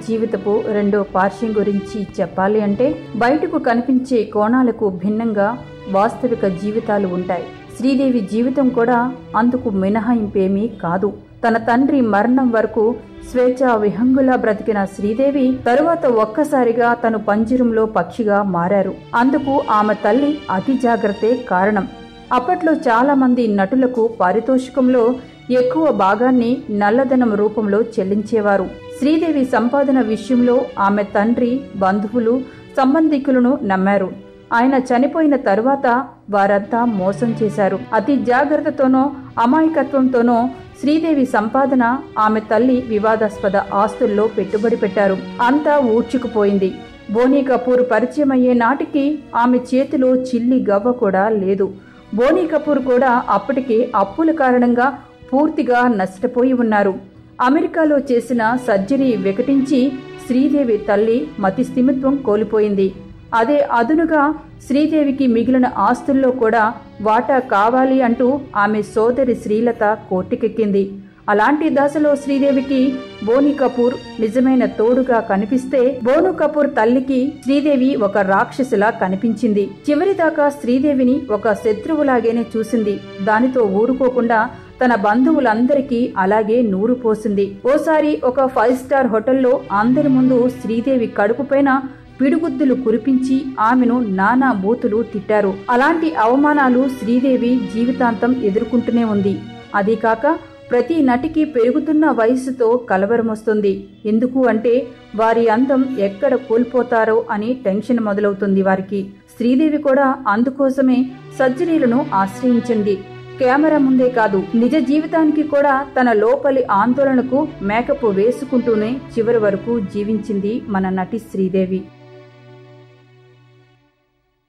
జీవితపు రెండో పార్శ్వం గురించి చెప్పాలి అంటే బయటకు కనిపించే కోణాలకు భిన్నంగా వాస్తవిక జీవితాలు ఉంటాయి శ్రీదేవి జీవితం కూడా అందుకు మినహాయింపేమీ కాదు తన తండ్రి మరణం వరకు స్వేచ్ఛా విహంగులా బ్రతికిన శ్రీదేవి తరువాత ఒక్కసారిగా తను పంజరంలో పక్షిగా మారారు అందుకు ఆమె తల్లి అతి జాగ్రత్తే కారణం అప్పట్లో చాలా మంది నటులకు పారితోషికంలో ఎక్కువ భాగాన్ని నల్లధనం రూపంలో చెల్లించేవారు శ్రీదేవి సంపాదన విషయంలో ఆమె తండ్రి బంధువులు సంబంధికులను నమ్మారు ఆయన చనిపోయిన తరువాత వారంతా మోసం చేశారు అతి జాగ్రత్తతోనో అమాయకత్వంతోనో శ్రీదేవి సంపాదన ఆమె తల్లి వివాదాస్పద ఆస్తుల్లో పెట్టుబడి పెట్టారు అంతా ఊడ్చుకుపోయింది బోనీ కపూర్ పరిచయం అయ్యే నాటికి ఆమె చేతిలో చిల్లి గవ్వ కూడా లేదు బోనీ కపూర్ కూడా అప్పటికే అప్పుల కారణంగా పూర్తిగా నష్టపోయి ఉన్నారు అమెరికాలో చేసిన సర్జరీ వికటించి శ్రీదేవి తల్లి మతిస్థిమిత్వం కోల్పోయింది అదే అదునుగా శ్రీదేవికి మిగిలిన ఆస్తుల్లో కూడా వాటా కావాలి అంటూ ఆమె సోదరి శ్రీలత కోర్టుకెక్కింది అలాంటి దశలో శ్రీదేవికి బోని కపూర్ నిజమైన తోడుగా కనిపిస్తే బోను కపూర్ తల్లికి శ్రీదేవి ఒక రాక్షసిలా కనిపించింది చివరిదాకా శ్రీదేవిని ఒక శత్రువులాగేనే చూసింది దానితో ఊరుకోకుండా తన బంధువులందరికీ అలాగే నూరు పోసింది ఓసారి ఒక ఫైవ్ స్టార్ హోటల్లో అందరి ముందు శ్రీదేవి కడుపుపైన పిడుగుద్దులు కురిపించి ఆమెను నానా బూతులు తిట్టారు అలాంటి అవమానాలు శ్రీదేవి జీవితాంతం ఎదుర్కొంటూనే ఉంది అదీ కాక ప్రతి నటికి పెరుగుతున్న వయసుతో కలవరమొస్తుంది ఎందుకు అంటే వారి అందం ఎక్కడ కోల్పోతారో అని టెన్షన్ మొదలవుతుంది వారికి శ్రీదేవి కూడా అందుకోసమే సర్జరీలను ఆశ్రయించింది కెమెరా ముందే కాదు నిజ జీవితానికి కూడా తన లోపలి ఆందోళనకు మేకప్ వేసుకుంటూనే చివరి వరకు జీవించింది మన నటి శ్రీదేవి